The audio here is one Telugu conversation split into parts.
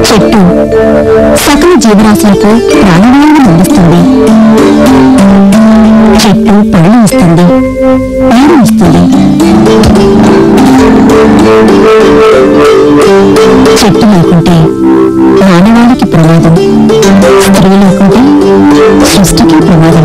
చెట్టు సకల జీవరాశులకు ప్రాణవాయువును అందిస్తుంది చెట్టు పళ్ళు ఇస్తుంది నీరు ఇస్తుంది చెట్టు లేకుంటే మానవాళికి ప్రమాదం స్త్రీ లేకుంటే సృష్టికి ప్రమాదం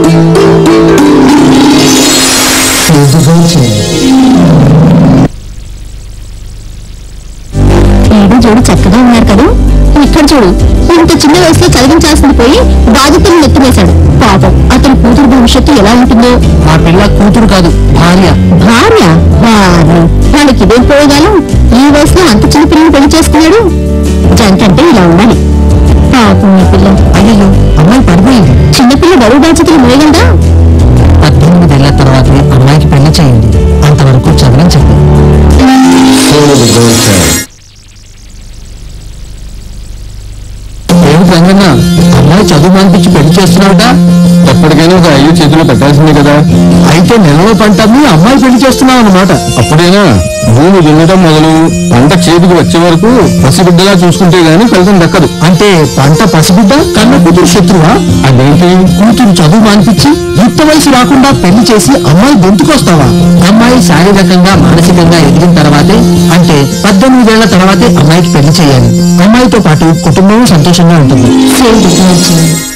ఏదో చూడు చక్కగా ఉన్నారు కదా ఇక్కడ చూడు ఇంత చిన్న వయసులో చదివించాల్సింది పోయి బాధ్యతలు నెత్తివేశాడు పాపం అతని కూతురు భవిష్యత్తు ఎలా ఉంటుందో ఆ పిల్ల కూతురు కాదు భార్య భార్య భార్య వాళ్ళకి ఇదేం పోయేగాలం ఈ వయసులో అంత చిన్న పిల్లని పెళ్లి చేసుకున్నాడు జంటంటే ఇలా ఉండాలి పాపం ఈ పిల్ల అయ్యో అమ్మాయి పడిపోయింది చిన్నపిల్ల బరువు బాధ్యతలు మోయగలదా పద్దెనిమిదేళ్ల తర్వాతే అమ్మాయికి పెళ్లి చేయండి అంతవరకు చదివించండి ఏమిటి రంగన్న అమ్మాయి చదువు మానిపించి పెళ్లి చేస్తున్నావుట ఎప్పటికైనా ఒక అయ్యో చేతిలో పెట్టాల్సిందే కదా అయితే నిల్వ పంటని అమ్మాయి పెళ్లి చేస్తున్నావు అన్నమాట అప్పుడైనా భూమి దున్నడం మొదలు పంట చేతికి వచ్చే వరకు పసిబిడ్డలా చూసుకుంటే గానీ ఫలితం దక్కదు అంటే పంట పసిబిడ్డ కన్న కూతురు శత్రువా అదేంటి కూతురు చదువు మానిపించి యుక్త వయసు రాకుండా పెళ్లి చేసి అమ్మాయి గొంతుకొస్తావా అమ్మాయి శారీరకంగా మానసికంగా ఎదిగిన తర్వాతే అంటే పద్దెనిమిదేళ్ల తర్వాతే అమ్మాయికి పెళ్లి చేయాలి అమ్మాయితో పాటు కుటుంబం సంతోషంగా ఉంటుంది సేవ్ ది గర్ల్ చైల్డ్